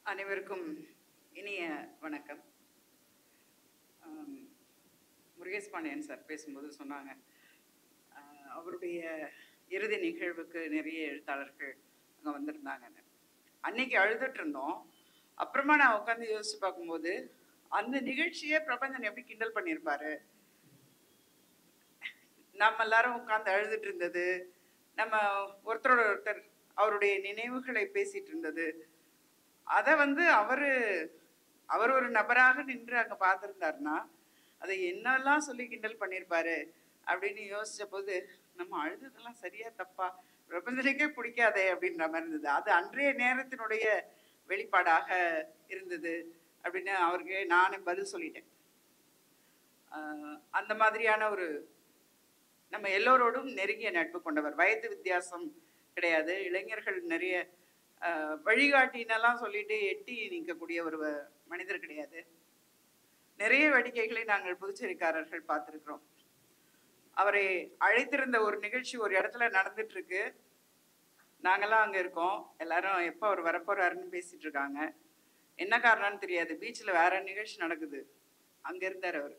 அனைவருக்கும் இனிய வணக்கம் ஆம், முருகேஷ் பாண்டியன் சார் பேசும்போது சொன்னாங்க ஆஹ், அவருடைய இறுதி நிகழ்வுக்கு நிறைய எழுத்தாளர்கள் அங்கே வந்திருந்தாங்கன்னு அன்னைக்கு அழுதுட்டு இருந்தோம் அப்புறமா நான் உட்காந்து யோசிச்சு பார்க்கும்போது அந்த நிகழ்ச்சியே பிரபஞ்சன் எப்படி கிண்டல் பண்ணியிருப்பாரு நம்ம எல்லாரும் உட்காந்து அழுதுட்டு இருந்தது நம்ம ஒருத்தரோட ஒருத்தர் அவருடைய நினைவுகளை பேசிட்டு இருந்தது அதை வந்து அவரு அவர் ஒரு நபராக நின்று அங்க பார்த்திருந்தாருன்னா அதை என்னெல்லாம் சொல்லி கிண்டல் பண்ணியிருப்பாரு அப்படின்னு யோசிச்ச போது நம்ம அழுததெல்லாம் சரியா தப்பா பிரபஞ்சனுக்கே பிடிக்காதே அப்படின்ற மாதிரி இருந்தது அது அன்றைய நேரத்தினுடைய வெளிப்பாடாக இருந்தது அப்படின்னு அவருக்கு நானே பதில் சொல்லிட்டேன் ஆஹ் அந்த மாதிரியான ஒரு நம்ம எல்லோரோடும் நெருங்கிய நட்பு கொண்டவர் வயது வித்தியாசம் கிடையாது இளைஞர்கள் நிறைய ஆஹ், வழிகாட்டினெல்லாம் சொல்லிட்டு எட்டி நிற்கக்கூடிய ஒரு வ- மனிதர் கிடையாது நிறைய வேடிக்கைகளை நாங்கள் புதுச்சேரிக்காரர்கள் பார்த்திருக்கிறோம் அவரை அழைத்திருந்த ஒரு நிகழ்ச்சி ஒரு இடத்துல நடந்துட்டு இருக்கு நாங்கெல்லாம் அங்க இருக்கோம் எல்லாரும் எப்போ அவர் வரப்போறாருன்னு பேசிட்டு இருக்காங்க என்ன காரணம்னு தெரியாது பீச்சில் வேற நிகழ்ச்சி நடக்குது அங்க இருந்தார் அவர்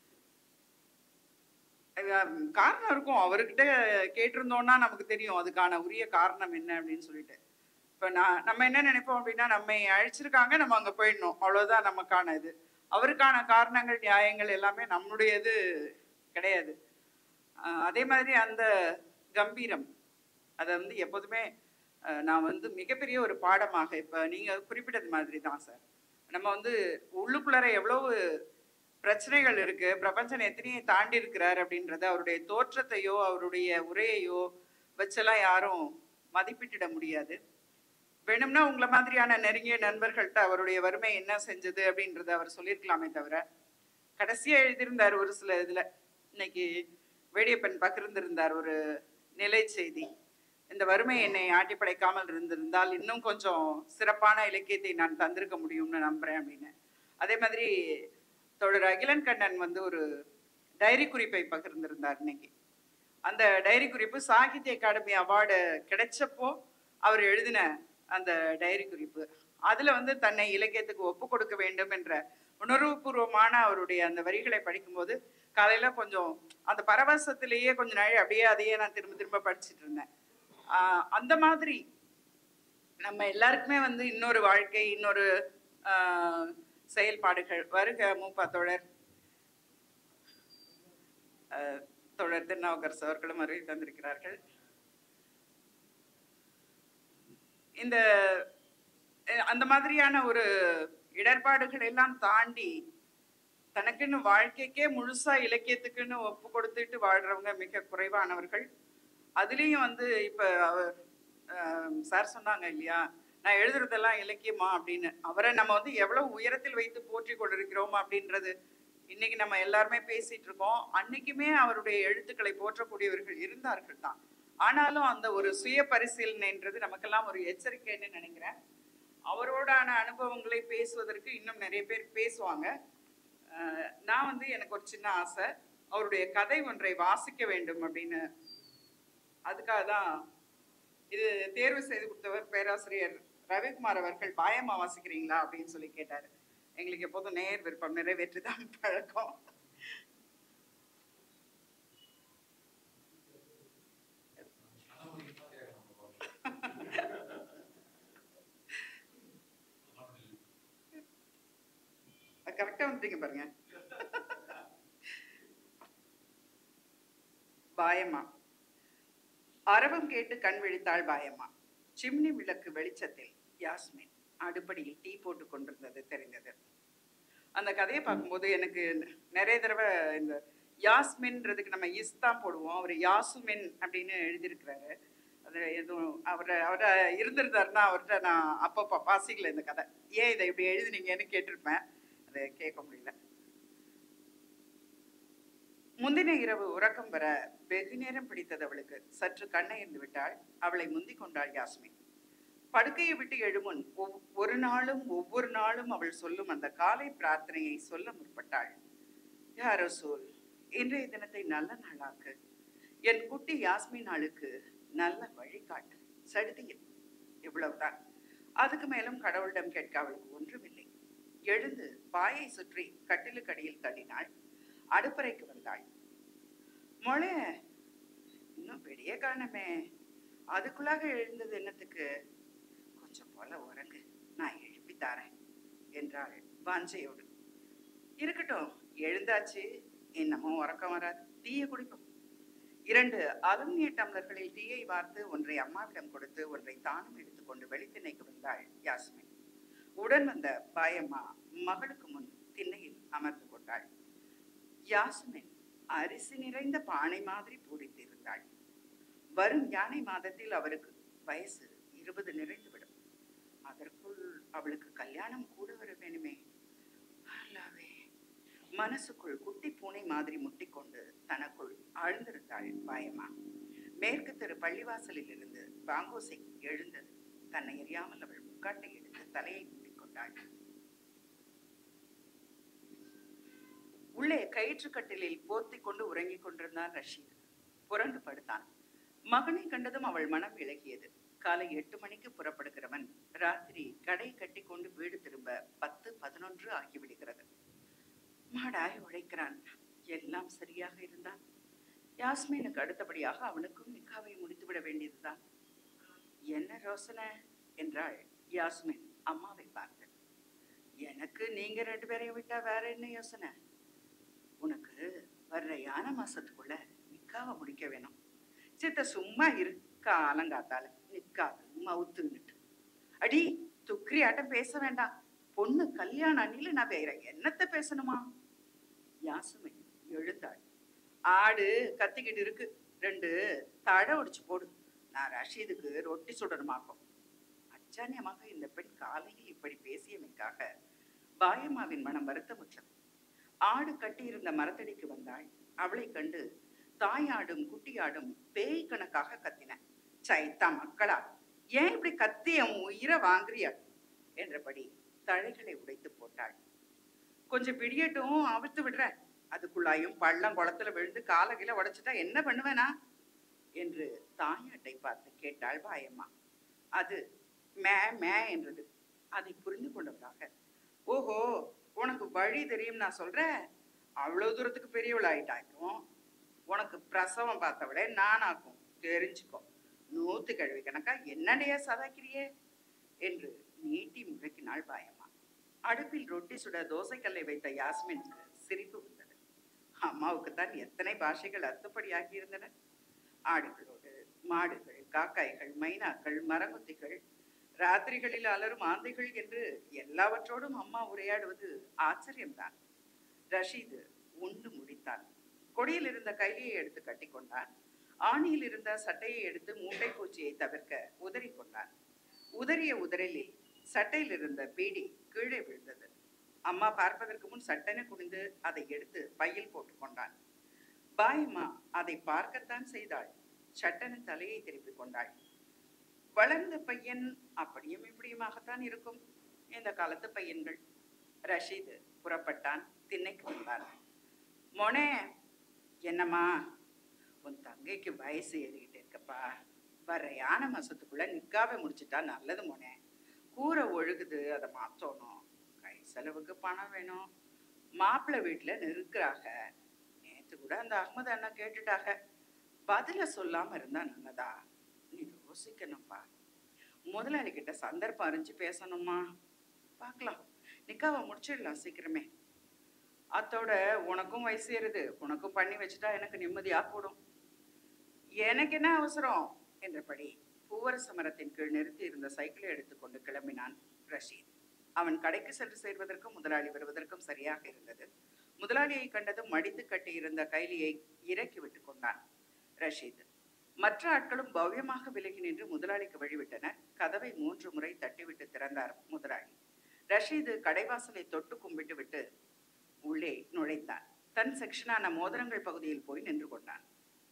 அது காரணம் இருக்கும் அவர்கிட்ட கேட்டிருந்தோம்னா நமக்கு தெரியும் அதுக்கான உரிய காரணம் என்ன அப்படின்னு சொல்லிட்டு இப்போ நான் நம்ம என்ன நினைப்போம் அப்படின்னா நம்மை அழைச்சிருக்காங்க நம்ம அங்கே போயிடணும் அவ்வளோதான் நமக்கான இது அவருக்கான காரணங்கள் நியாயங்கள் எல்லாமே நம்முடையது கிடையாது ஆஹ் அதே மாதிரி அந்த கம்பீரம் அதை வந்து எப்போதுமே ஆஹ் நான் வந்து மிகப்பெரிய ஒரு பாடமாக இப்போ நீங்கள் குறிப்பிட்டது மாதிரி தான் சார் நம்ம வந்து உள்ளுக்குள்ளார எவ்வளவு பிரச்சனைகள் இருக்கு பிரபஞ்சன் எத்தனையை தாண்டி இருக்கிறார் அப்படின்றத அவருடைய தோற்றத்தையோ அவருடைய உரையையோ வச்செல்லாம் யாரும் மதிப்பிட்டிட முடியாது வேணும்னா உங்களை மாதிரியான நெருங்கிய நண்பர்கள்ட்ட அவருடைய வறுமை என்ன செஞ்சது அப்படின்றத அவர் சொல்லியிருக்கலாமே தவிர கடைசியா எழுதியிருந்தார் ஒரு சில இதுல இன்னைக்கு வேடியப்பன் பகிர்ந்திருந்தார் ஒரு நிலை செய்தி இந்த வறுமை என்னை ஆட்டி படைக்காமல் இருந்திருந்தால் இன்னும் கொஞ்சம் சிறப்பான இலக்கியத்தை நான் தந்திருக்க முடியும்னு நம்புறேன் அப்படின்னு அதே மாதிரி தொடர் அகிலன் கண்ணன் வந்து ஒரு டைரி குறிப்பை பகிர்ந்திருந்தார் இன்னைக்கு அந்த டைரி குறிப்பு சாகித்ய அகாடமி அவார்டு கிடைச்சப்போ அவர் எழுதின அந்த டைரி குறிப்பு அதுல வந்து தன்னை இலக்கியத்துக்கு ஒப்பு கொடுக்க வேண்டும் என்ற உணர்வுபூர்வமான அவருடைய அந்த வரிகளை படிக்கும்போது காலையில கொஞ்சம் அந்த பரவசத்திலேயே கொஞ்ச நாள் அப்படியே அதையே நான் திரும்ப திரும்ப படிச்சிட்டு இருந்தேன் ஆஹ் அந்த மாதிரி நம்ம எல்லாருக்குமே வந்து இன்னொரு வாழ்க்கை இன்னொரு ஆஹ், செயல்பாடுகள் வருக மூப்பா தோழர் ஆஹ், தோழர் திருநாவுக்கரசு அவர்களும் வருகை தந்திருக்கிறார்கள் இந்த அஹ், அந்த மாதிரியான ஒரு இடர்பாடுகள் எல்லாம் தாண்டி தனக்குன்னு வாழ்க்கைக்கே முழுசா இலக்கியத்துக்குன்னு ஒப்பு கொடுத்துட்டு வாழ்றவங்க மிக குறைவானவர்கள் அதுலேயும் வந்து இப்போ சார் சொன்னாங்க இல்லையா நான் எழுதுறதெல்லாம் இலக்கியமா அப்படின்னு அவரை நம்ம வந்து எவ்வளவு உயரத்தில் வைத்து போற்றி கொண்டிருக்கிறோம் அப்படின்றது இன்னைக்கு நம்ம எல்லாருமே பேசிட்டு இருக்கோம் அன்னைக்குமே அவருடைய எழுத்துக்களை போற்றக்கூடியவர்கள் இருந்தார்கள் தான் ஆனாலும் அந்த ஒரு சுய பரிசீலனைன்றது நமக்கெல்லாம் ஒரு எச்சரிக்கைன்னு நினைக்கிறேன் அவரோடான அனுபவங்களை பேசுவதற்கு இன்னும் நிறைய பேர் பேசுவாங்க அஹ் நான் வந்து எனக்கு ஒரு சின்ன ஆசை அவருடைய கதை ஒன்றை வாசிக்க வேண்டும் அப்படின்னு அதுக்காக தான் இது தேர்வு செய்து கொடுத்தவர் பேராசிரியர் ரவிக்குமார் அவர்கள் பாயமா வாசிக்கிறீங்களா அப்படின்னு சொல்லி கேட்டாரு எங்களுக்கு எப்போதும் நேர் விருப்பம் நிறைவேற்றுதான் பழக்கம் கரெக்டா வந்துட்டீங்க பாருங்க பாயம்மா அரவம் கேட்டு கண் விழித்தாள் பாயம்மா சிம்னி விளக்கு வெளிச்சத்தில் யாஸ்மின் அடுப்படியில் டீ போட்டு கொண்டிருந்தது தெரிந்தது அந்த கதையை பார்க்கும்போது எனக்கு நிறைய தடவை இந்த யாஸ்மின்றதுக்கு நம்ம இஸ் தான் போடுவோம் அவர் யாசுமின் அப்படின்னு எழுதியிருக்கிறாரு அது எதுவும் அவரை அவரை இருந்திருந்தாருன்னா அவர்கிட்ட நான் அப்பப்போ வாசிக்கல இந்த கதை ஏன் இதை இப்படி எழுதுனீங்கன்னு கேட்டிருப்பேன் அதை கேட்க முடியல முந்தின இரவு உறக்கம் வர வெகு நேரம் பிடித்தது அவளுக்கு சற்று கண்ணயர்ந்து விட்டாள் அவளை முந்திக் கொண்டாள் யாஸ்மின் படுக்கையை விட்டு எழுமுன் ஒவ்- ஒரு நாளும் ஒவ்வொரு நாளும் அவள் சொல்லும் அந்த காலை பிரார்த்தனையை சொல்ல முற்பட்டாள் யாரோ சொல் இன்றைய தினத்தை நல்ல நாளாக்கு என் குட்டி யாஸ்மின் ஆளுக்கு நல்ல வழிகாட்டு சடுதியில் இவ்வளவுதான் அதுக்கு மேலும் கடவுளிடம் கேட்க அவளுக்கு ஒன்றுமில்லை எழுந்து பாயை சுற்றி கட்டிலுக்கடியில் தள்ளினாள் அடுப்பறைக்கு வந்தாள் மொளே இன்னும் பெரிய காரணமே அதுக்குள்ளாக எழுந்தது என்னத்துக்கு கொஞ்சம் போல உறங்கு நான் எழுப்பி தாரேன் என்றாள் வாஞ்சையோடு இருக்கட்டும் எழுந்தாச்சு இன்னமும் உறக்கம் வராது டீயை குடிப்போம் இரண்டு அலுமினிய டம்ளர்களில் டீயை வார்த்து ஒன்றை அம்மாவிடம் கொடுத்து ஒன்றை தானும் எடுத்துக்கொண்டு வெளித்திண்ணைக்கு வந்தாள் யாஸ்மின் உடன் வந்த பாயம்மா மகளுக்கு முன் திண்ணையில் அமர்ந்து கொண்டாள் யாஸ்மின் அரிசி நிறைந்த பானை மாதிரி பூரித்திருந்தாள் வரும் யானை மாதத்தில் அவருக்கு வயசு இருபது நிறைந்துவிடும் அதற்குள் அவளுக்கு கல்யாணம் கூட வர வேணுமே அல்லாவே மனசுக்குள் குட்டி பூனை மாதிரி முட்டிக்கொண்டு தனக்குள் ஆழ்ந்திருந்தாள் பாயம்மா மேற்கு தெரு பள்ளிவாசலில் இருந்து பாங்கோசை எழுந்தது தன்னை அறியாமல் அவள் முக்காட்டை எடுத்து தலையை மூடிக்கொண்டாள் உள்ளே கயிற்றுக்கட்டிலில் போத்திக் கொண்டு உறங்கிக் கொண்டிருந்தான் ரஷீத் புரண்டு படுத்தான் மகனை கண்டதும் அவள் மனம் விலகியது காலை எட்டு மணிக்கு புறப்படுகிறவன் ராத்திரி கடை கட்டி கொண்டு வீடு திரும்ப பத்து பதினொன்று ஆகிவிடுகிறது மாடாய் உழைக்கிறான் எல்லாம் சரியாக இருந்தான் யாஸ்மினுக்கு அடுத்தபடியாக அவனுக்கும் நிக்காவை முடித்துவிட வேண்டியதுதான் என்ன ரோசனை என்றாள் யாஸ்மின் அம்மாவை பார்த்து எனக்கு நீங்க ரெண்டு பேரையும் விட்டா வேற என்ன யோசனை உனக்கு வர்ற யான மாசத்துக்குள்ள நிக்காவை முடிக்க வேணும் சித்த சும்மா இரு காலங்காத்தால நிக்காது மவுத்துன்னுட்டு அடி துக்ரி ஆட்டம் பேச வேண்டாம் பொண்ணு கல்யாண அண்ணில நான் வேற என்னத்த பேசணுமா யாசுமை எழுந்தாள் ஆடு கத்திக்கிட்டு இருக்கு ரெண்டு தடை ஒடிச்சு போடு நான் ரஷீதுக்கு ரொட்டி சுடணுமாக்கும் அச்சானியமாக இந்த பெண் காலையில் இப்படி பேசியமைக்காக பாயம்மாவின் மனம் வருத்தமுற்றது ஆடு கட்டியிருந்த மரத்தடிக்கு வந்தாள் அவளை கண்டு தாயாடும் குட்டியாடும் பேய் கணக்காக கத்தின சைத்தா மக்களா ஏன் இப்படி கத்தி என் உயிரை வாங்குறியா என்றபடி தழைகளை உடைத்து போட்டாள் கொஞ்சம் பிடியட்டும் அவிழ்த்து விடுறேன் அதுக்குள்ளாயும் பள்ளம் குளத்துல விழுந்து காலகில உடைச்சிட்டா என்ன பண்ணுவேனா என்று தாயாட்டை பார்த்து கேட்டாள் பாயம்மா அது மே மே என்றது அதை புரிந்து கொண்டவளாக ஓஹோ உனக்கு வழி தெரியும் நான் சொல்றேன் அவ்வளவு தூரத்துக்கு பெரியவள் ஆயிட்டாக்கும் உனக்கு பிரசவம் பார்த்தவளே நானாக்கும் தெரிஞ்சுக்கோ நூத்து கழுவி கணக்கா என்னடையா சதாக்கிறியே என்று நீட்டி முழக்கினாள் பாயம்மா அடுப்பில் ரொட்டி சுட தோசைக்கல்லை வைத்த யாஸ்மினுக்கு சிரிப்பு வந்தது அம்மாவுக்கு தான் எத்தனை பாஷைகள் அத்துப்படியாகி இருந்தன ஆடுகளோடு மாடுகள் காக்காய்கள் மைனாக்கள் மரங்கொத்திகள் ராத்திரிகளில் அலரும் ஆந்தைகள் என்று எல்லாவற்றோடும் அம்மா உரையாடுவது ஆச்சரியம்தான் ரஷீது உண்டு முடித்தான் கொடியில் இருந்த கைலியை எடுத்து கட்டிக்கொண்டான் ஆணியில் இருந்த சட்டையை எடுத்து மூட்டை பூச்சியை தவிர்க்க உதறி கொண்டான் உதறிய உதறலில் சட்டையில் இருந்த பீடி கீழே விழுந்தது அம்மா பார்ப்பதற்கு முன் சட்டென குனிந்து அதை எடுத்து பையில் போட்டுக் கொண்டான் பாயம்மா அதை பார்க்கத்தான் செய்தாள் சட்டென தலையை திருப்பிக் கொண்டாள் வளர்ந்த பையன் அப்படியும் இப்படியுமாகத்தான் இருக்கும் இந்த காலத்து பையன்கள் ரஷீது புறப்பட்டான் திண்ணைக்கு வந்தான் மொனே என்னம்மா உன் தங்கைக்கு வயசு ஏறிக்கிட்டு இருக்கப்பா வர யானை மாசத்துக்குள்ள நிக்காவை முடிச்சிட்டா நல்லது மொனே கூரை ஒழுகுது அதை மாத்தணும் கை செலவுக்கு பணம் வேணும் மாப்பிள்ளை வீட்டுல நெருக்குறாங்க நேத்து கூட அந்த அகமது அண்ணா கேட்டுட்டாங்க பதில சொல்லாம இருந்தா நல்லதா நீ யோசிக்கணும்ப்பா முதலாளி கிட்ட சந்தர்ப்பம் அறிஞ்சு பேசணுமா பார்க்கலாம் நிக்காவை முடிச்சிடலாம் சீக்கிரமே அத்தோட உனக்கும் வயசு ஏறுது உனக்கும் பண்ணி வச்சுட்டா எனக்கு நிம்மதியா போடும் எனக்கு என்ன அவசரம் என்றபடி பூவரச மரத்தின் கீழ் நிறுத்தி இருந்த சைக்கிளை எடுத்துக்கொண்டு கிளம்பினான் ரஷீத் அவன் கடைக்கு சென்று சேர்வதற்கும் முதலாளி வருவதற்கும் சரியாக இருந்தது முதலாளியை கண்டதும் மடித்து கட்டி இருந்த கைலியை இறக்கி விட்டு கொண்டான் ரஷீத் மற்ற ஆட்களும் பவ்யமாக விலகி நின்று முதலாளிக்கு வழிவிட்டனர் கதவை மூன்று முறை தட்டிவிட்டு திறந்தார் முதலாளி ரஷீது கடைவாசலை தொட்டு கும்பிட்டு விட்டு உள்ளே நுழைந்தான் தன் செக்ஷனான மோதிரங்கள் பகுதியில் போய் நின்று கொண்டான்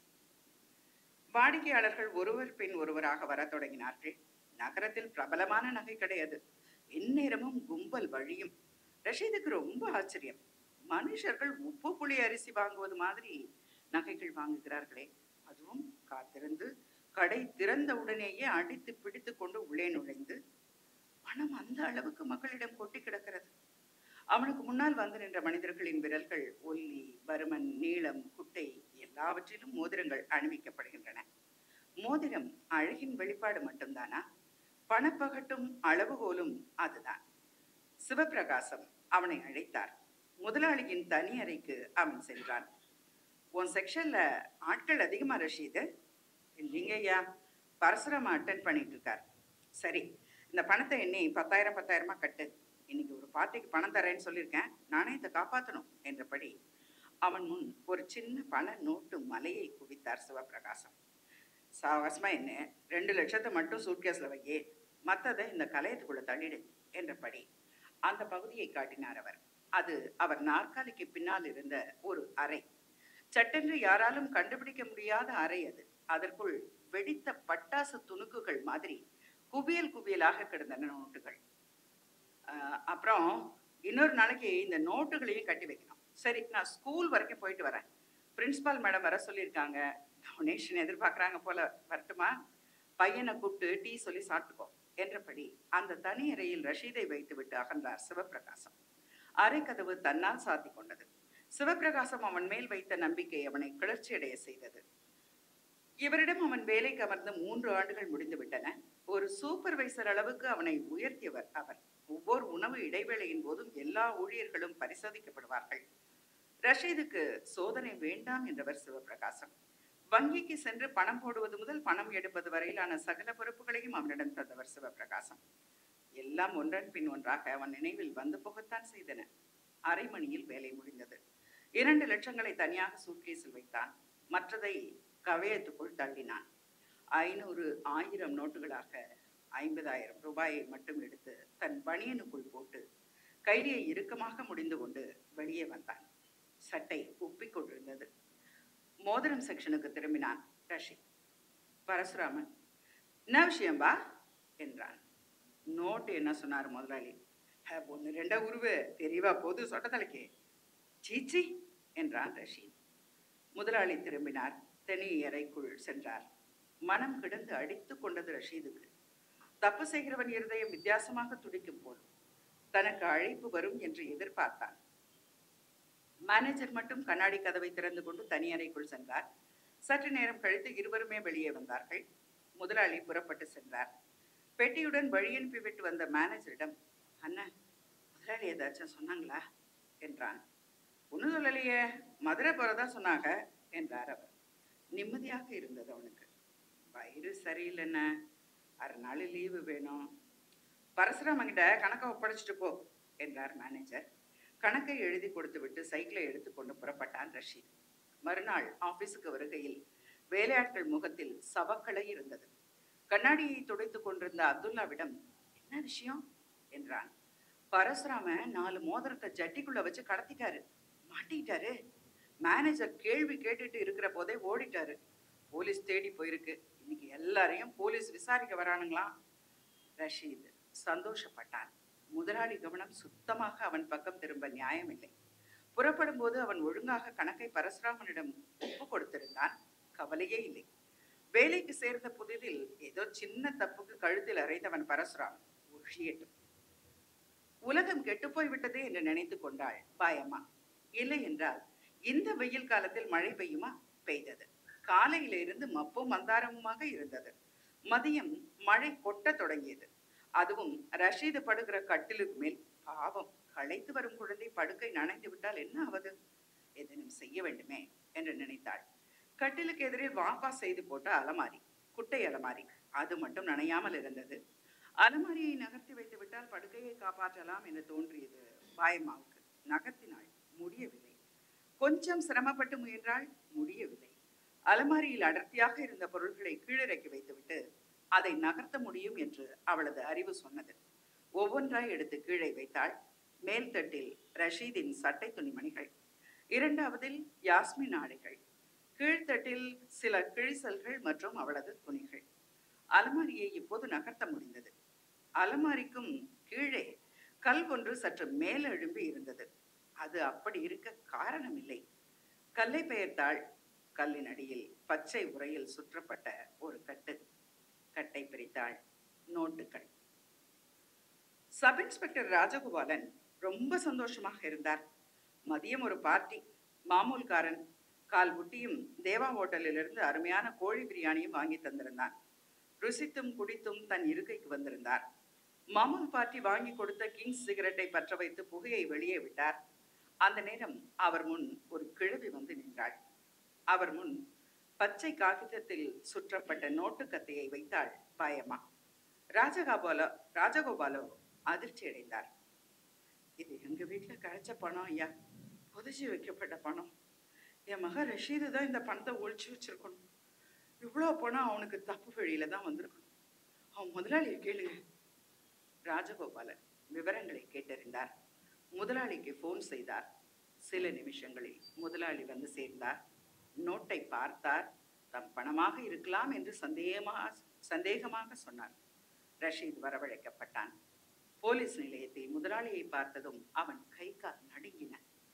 வாடிக்கையாளர்கள் ஒருவர் பின் ஒருவராக வரத் தொடங்கினார்கள் நகரத்தில் பிரபலமான நகை கிடையாது எந்நேரமும் கும்பல் வழியும் ரஷீதுக்கு ரொம்ப ஆச்சரியம் மனுஷர்கள் உப்பு புளி அரிசி வாங்குவது மாதிரி நகைகள் வாங்குகிறார்களே அதுவும் காத்திருந்து கடை திறந்த உடனேயே அடித்து பிடித்து கொண்டு உள்ளே நுழைந்து பணம் அந்த அளவுக்கு மக்களிடம் கொட்டி கிடக்கிறது அவனுக்கு முன்னால் வந்து நின்ற மனிதர்களின் விரல்கள் ஒல்லி பருமன் நீளம் குட்டை எல்லாவற்றிலும் மோதிரங்கள் அணிவிக்கப்படுகின்றன மோதிரம் அழகின் வெளிப்பாடு மட்டும்தானா பணப்பகட்டும் அளவுகோலும் அதுதான் சிவபிரகாசம் அவனை அழைத்தார் முதலாளியின் தனி அறைக்கு அவன் சென்றான் உன் செக்ஷன்ல ஆட்கள் அதிகமா ரஷீது இல்லைங்க ஐயா பரசுராம அட்டன் பண்ணிட்டு இருக்கார் சரி இந்த பணத்தை எண்ணி பத்தாயிரம் பத்தாயிரமா கட்டு இன்னைக்கு ஒரு பார்ட்டிக்கு பணம் தரேன்னு சொல்லியிருக்கேன் நானே இதை காப்பாற்றணும் என்றபடி அவன் முன் ஒரு சின்ன பண நோட்டு மலையை குவித்தார் சிவபிரகாசம் சாவகாசமா என்ன ரெண்டு லட்சத்தை மட்டும் சூட்கேஸ்ல வையே மத்ததை இந்த கலையத்துக்குள்ள தள்ளிடு என்றபடி அந்த பகுதியை காட்டினார் அவர் அது அவர் நாற்காலிக்கு பின்னால் இருந்த ஒரு அறை சட்டென்று யாராலும் கண்டுபிடிக்க முடியாத அறை அது அதற்குள் வெடித்த பட்டாசு துணுக்குகள் மாதிரி குவியல் குவியலாக கிடந்தன நோட்டுகள் ஆஹ் அப்புறம் இன்னொரு நாளைக்கு இந்த நோட்டுகளையும் கட்டி வைக்கணும் சரி நான் ஸ்கூல் வரைக்கும் போயிட்டு வரேன் பிரின்சிபால் மேடம் வர சொல்லியிருக்காங்க டொனேஷன் எதிர்பார்க்குறாங்க போல வரட்டுமா பையனை கூப்பிட்டு டீ சொல்லி சாப்பிட்டுக்கோ என்றபடி அந்த தனி அறையில் ரஷீதை வைத்துவிட்டு அகன்றார் சிவபிரகாசம் அறை கதவு தன்னால் சாத்தி கொண்டது சிவபிரகாசம் அவன் மேல் வைத்த நம்பிக்கை அவனை கிளர்ச்சியடைய செய்தது இவரிடம் அவன் வேலைக்கு அமர்ந்து மூன்று ஆண்டுகள் முடிந்து விட்டன ஒரு சூப்பர்வைசர் அளவுக்கு அவனை உயர்த்தியவர் அவர் ஒவ்வொரு உணவு இடைவேளையின் போதும் எல்லா ஊழியர்களும் பரிசோதிக்கப்படுவார்கள் ரஷீதுக்கு சோதனை வேண்டாம் என்றவர் சிவபிரகாசம் வங்கிக்கு சென்று பணம் போடுவது முதல் பணம் எடுப்பது வரையிலான சகல பொறுப்புகளையும் அவனிடம் தந்தவர் சிவபிரகாசம் எல்லாம் ஒன்றன் பின் ஒன்றாக அவன் நினைவில் வந்து போகத்தான் செய்தன அரை மணியில் வேலை முடிந்தது இரண்டு லட்சங்களை தனியாக சூட்கேஸில் வைத்தான் மற்றதை கவயத்துக்குள் தள்ளினான் ஐநூறு ஆயிரம் நோட்டுகளாக ஐம்பதாயிரம் ரூபாயை மட்டும் எடுத்து தன் பனியனுக்குள் போட்டு கைலியை இறுக்கமாக முடிந்து கொண்டு வெளியே வந்தான் சட்டை உப்பிக் கொண்டிருந்தது மோதிரம் செக்ஷனுக்கு திரும்பினான் ரஷி பரசுராமன் என்ன விஷயம்பா என்றான் நோட்டு என்ன சொன்னார் முதலாளி "ஹ, ஒண்ணு ரெண்டா உருவு தெரியவா போது சொட்டத்தலைக்கு சீச்சி என்றான் ரஷீத் முதலாளி திரும்பினார் தனி அறைக்குள் சென்றார் மனம் கிடந்து அடித்துக் கொண்டது ரஷீதுக்கு தப்பு செய்கிறவன் இருதயம் வித்தியாசமாக துடிக்கும் போல் தனக்கு அழைப்பு வரும் என்று எதிர்பார்த்தான் மேனேஜர் மட்டும் கண்ணாடி கதவை திறந்து கொண்டு தனி அறைக்குள் சென்றார் சற்று நேரம் கழித்து இருவருமே வெளியே வந்தார்கள் முதலாளி புறப்பட்டு சென்றார் பெட்டியுடன் வழி அனுப்பி விட்டு வந்த மேனேஜரிடம் அண்ணன் முதலாளி ஏதாச்சும் சொன்னாங்களா என்றான் ஒன்றும் சொல்லலையே மதுரை போறதா சொன்னாங்க என்றார் அவர் நிம்மதியாக இருந்தது அவனுக்கு வயிறு சரியில்லைண்ணே அரை நாள் லீவு வேணும் பரசுராமங்கிட்ட கணக்கை ஒப்படைச்சிட்டு போ என்றார் மேனேஜர் கணக்கை எழுதி கொடுத்துவிட்டு சைக்கிளை எடுத்துக்கொண்டு புறப்பட்டான் ரஷீத் மறுநாள் ஆபீஸுக்கு வருகையில் வேலையாட்கள் முகத்தில் சவக்களை இருந்தது கண்ணாடியை துடைத்துக் கொண்டிருந்த அப்துல்லாவிடம் என்ன விஷயம் என்றான் பரசுராம நாலு மோதிரத்தை ஜட்டிக்குள்ள வச்சு கடத்திட்டாரு மாட்டிக்கிட்டாரு மேனேஜர் கேள்வி கேட்டுட்டு இருக்கிற போதே ஓடிட்டாரு போலீஸ் தேடி போயிருக்கு இன்னைக்கு எல்லாரையும் போலீஸ் விசாரிக்க வரானுங்களாம் ரஷீத் சந்தோஷப்பட்டான் முதலாளி கவனம் சுத்தமாக அவன் பக்கம் திரும்ப நியாயமில்லை புறப்படும் போது அவன் ஒழுங்காக கணக்கை பரசுராமனிடம் ஒப்பு கொடுத்திருந்தான் கவலையே இல்லை வேலைக்கு சேர்ந்த புதிதில் ஏதோ சின்ன தப்புக்கு கழுத்தில் அறைந்தவன் பரசுராம் ஒழியட்டும் உலகம் கெட்டுப்போய் விட்டதே என்று நினைத்து கொண்டாள் பாயம்மா இல்லை என்றால் இந்த வெயில் காலத்தில் மழை பெய்யுமா பெய்தது காலையில இருந்து மப்பும் மந்தாரமுமாக இருந்தது மதியம் மழை கொட்டத் தொடங்கியது அதுவும் ரஷீது படுகிற கட்டிலுக்கு மேல் பாவம் களைத்து வரும் குழந்தை படுக்கை நனைந்து விட்டால் என்ன ஆவது எதனும் செய்ய வேண்டுமே என்று நினைத்தாள் கட்டிலுக்கு எதிரே வாப்பா செய்து போட்ட அலமாரி குட்டை அலமாரி அது மட்டும் நனையாமல் இருந்தது அலமாரியை நகர்த்தி வைத்து விட்டால் படுக்கையை காப்பாற்றலாம் என்று தோன்றியது பாயம்மாவுக்கு நகர்த்தினாள் முடியவில்லை கொஞ்சம் சிரமப்பட்டு முயன்றால் முடியவில்லை அலமாரியில் அடர்த்தியாக இருந்த பொருட்களை கீழிறக்கி வைத்துவிட்டு அதை நகர்த்த முடியும் என்று அவளது அறிவு சொன்னது ஒவ்வொன்றாய் எடுத்து கீழே வைத்தாள் மேல் தட்டில் ரஷீதின் சட்டை துணிமணிகள் இரண்டாவதில் யாஸ்மின் ஆடைகள் கீழ்த்தட்டில் சில கிழிசல்கள் மற்றும் அவளது துணிகள் அலமாரியை இப்போது நகர்த்த முடிந்தது அலமாரிக்கும் கீழே கல் ஒன்று சற்று மேல் எழும்பி இருந்தது அது அப்படி இருக்க காரணமில்லை கல்லை பெயர்த்தாள் கல்லின் அடியில் பச்சை உரையில் சுற்றப்பட்ட ஒரு கட்டு கட்டை பிரித்தாள் நோட்டுகள் சப் இன்ஸ்பெக்டர் ராஜகோபாலன் ரொம்ப சந்தோஷமாக இருந்தார் மதியம் ஒரு பார்ட்டி மாமூல்காரன் கால் புட்டியும் தேவா ஹோட்டலிலிருந்து அருமையான கோழி பிரியாணியும் வாங்கி தந்திருந்தான் ருசித்தும் குடித்தும் தன் இருக்கைக்கு வந்திருந்தார் மாமூல் பார்ட்டி வாங்கி கொடுத்த கிங்ஸ் சிகரெட்டை பற்ற வைத்து புகையை வெளியே விட்டார் அந்த நேரம் அவர் முன் ஒரு கிழவி வந்து நின்றாள் அவர் முன் பச்சை காகிதத்தில் சுற்றப்பட்ட நோட்டு கத்தையை வைத்தாள் பாயம்மா ராஜகோபால ராஜகோபாலோ அதிர்ச்சி அடைந்தார் இது எங்க வீட்டுல கிடைச்ச பணம் ஐயா புதைச்சி வைக்கப்பட்ட பணம் என் மக ரஷீது தான் இந்த பணத்தை ஒழிச்சு வச்சிருக்கணும் இவ்வளோ பணம் அவனுக்கு தப்பு வழியில தான் வந்திருக்கணும் அவன் முதலாளியை கேளுங்க ராஜகோபாலன் விவரங்களை கேட்டறிந்தார் முதலாளிக்கு ஃபோன் செய்தார் சில நிமிஷங்களில் முதலாளி வந்து சேர்ந்தார் நோட்டை பார்த்தார் தம் பணமாக இருக்கலாம் என்று சந்தேகமாக சந்தேகமாக சொன்னார் ரஷீத் வரவழைக்கப்பட்டான் போலீஸ் நிலையத்தில் முதலாளியை பார்த்ததும் அவன் கை கால் நடுங்கின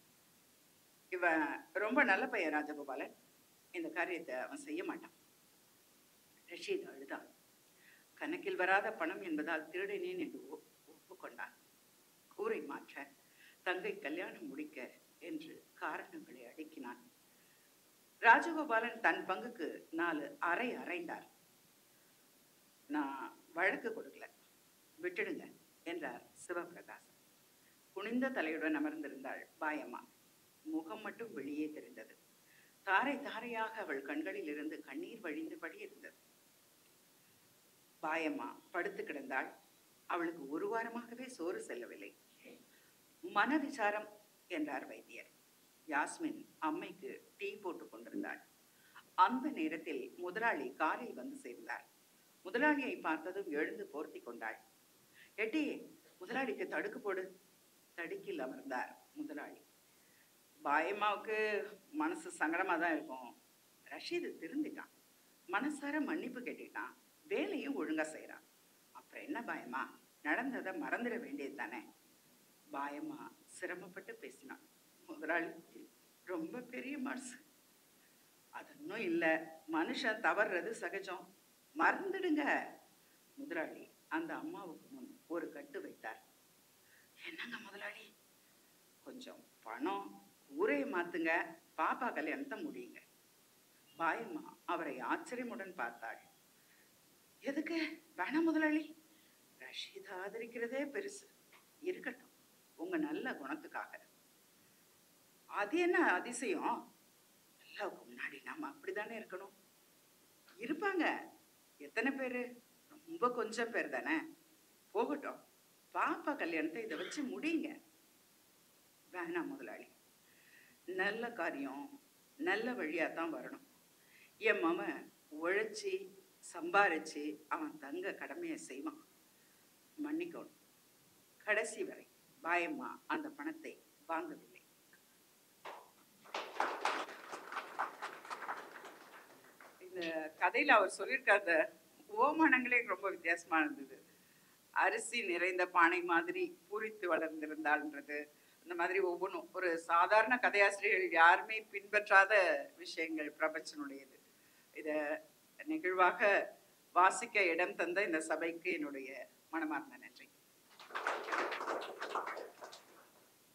இவன் ரொம்ப நல்ல பையன் ராஜகோபாலன் இந்த காரியத்தை அவன் செய்ய மாட்டான் ரஷீத் அழுதான் கணக்கில் வராத பணம் என்பதால் திருடினேன் என்று ஒ- ஒப்புக்கொண்டான் கூரை மாற்ற தங்கை கல்யாணம் முடிக்க என்று காரணங்களை அடுக்கினான் ராஜகோபாலன் தன் பங்குக்கு நாலு அறை அறைந்தார் நான் வழக்கு கொடுக்கல விட்டுடுங்க என்றார் சிவபிரகாசன் குனிந்த தலையுடன் அமர்ந்திருந்தாள் பாயம்மா முகம் மட்டும் வெளியே தெரிந்தது தாரை தாரையாக அவள் கண்களில் இருந்து கண்ணீர் வழிந்தபடி இருந்தது பாயம்மா படுத்து கிடந்தாள் அவளுக்கு ஒரு வாரமாகவே சோறு செல்லவில்லை மன விசாரம் என்றார் வைத்தியர் யாஸ்மின் அம்மைக்கு டீ போட்டு கொண்டிருந்தாள் அந்த நேரத்தில் முதலாளி காரில் வந்து சேர்ந்தார் முதலாளியை பார்த்ததும் எழுந்து போர்த்தி கொண்டாள் எட்டி முதலாளிக்கு தடுக்கு போடு தடுக்கில் அமர்ந்தார் முதலாளி பாயம்மாவுக்கு மனசு சங்கடமா தான் இருக்கும் ரஷீது திருந்திட்டான் மனசார மன்னிப்பு கேட்டுட்டான் வேலையும் ஒழுங்கா செய்றான் அப்புறம் என்ன பாயம்மா நடந்ததை மறந்துட வேண்டியது தானே பாயம்மா சிரமப்பட்டு பேசினான் முதலாளி ரொம்ப பெரிய மனசு அது இன்னும் இல்லை மனுஷன் தவறுறது சகஜம் மறந்துடுங்க முதலாளி அந்த அம்மாவுக்கு முன் ஒரு கட்டு வைத்தார் என்னங்க முதலாளி கொஞ்சம் பணம் ஊரையை மாத்துங்க பாப்பா கல்யாணத்தை முடியுங்க பாயம்மா அவரை ஆச்சரியமுடன் பார்த்தாள் எதுக்கு வேணாம் முதலாளி ரஷீத் ஆதரிக்கிறதே பெருசு இருக்கட்டும் உங்க நல்ல குணத்துக்காக அது என்ன அதிசயம் அல்லாவுக்கு முன்னாடி நாம அப்படிதானே இருக்கணும் இருப்பாங்க எத்தனை பேரு ரொம்ப கொஞ்சம் பேர் தானே போகட்டும் பாப்பா கல்யாணத்தை இதை வச்சு முடியுங்க வேணாம் முதலாளி நல்ல காரியம் நல்ல வழியா தான் வரணும் என் மவன் உழைச்சி சம்பாரிச்சு அவன் தங்க கடமையை செய்வான் மன்னிக்கணும் கடைசி வரை பாயம்மா அந்த பணத்தை வாங்கவில்லை இந்த கதையில அவர் சொல்லியிருக்க அந்த ஓமானங்களே ரொம்ப வித்தியாசமா இருந்தது அரிசி நிறைந்த பானை மாதிரி பூரித்து வளர்ந்திருந்தாள்ன்றது அந்த மாதிரி ஒவ்வொன்றும் ஒரு சாதாரண கதையாசிரியர்கள் யாருமே பின்பற்றாத விஷயங்கள் பிரபஞ்சனுடையது இத நிகழ்வாக வாசிக்க இடம் தந்த இந்த சபைக்கு என்னுடைய மனமார்ந்த நன்றி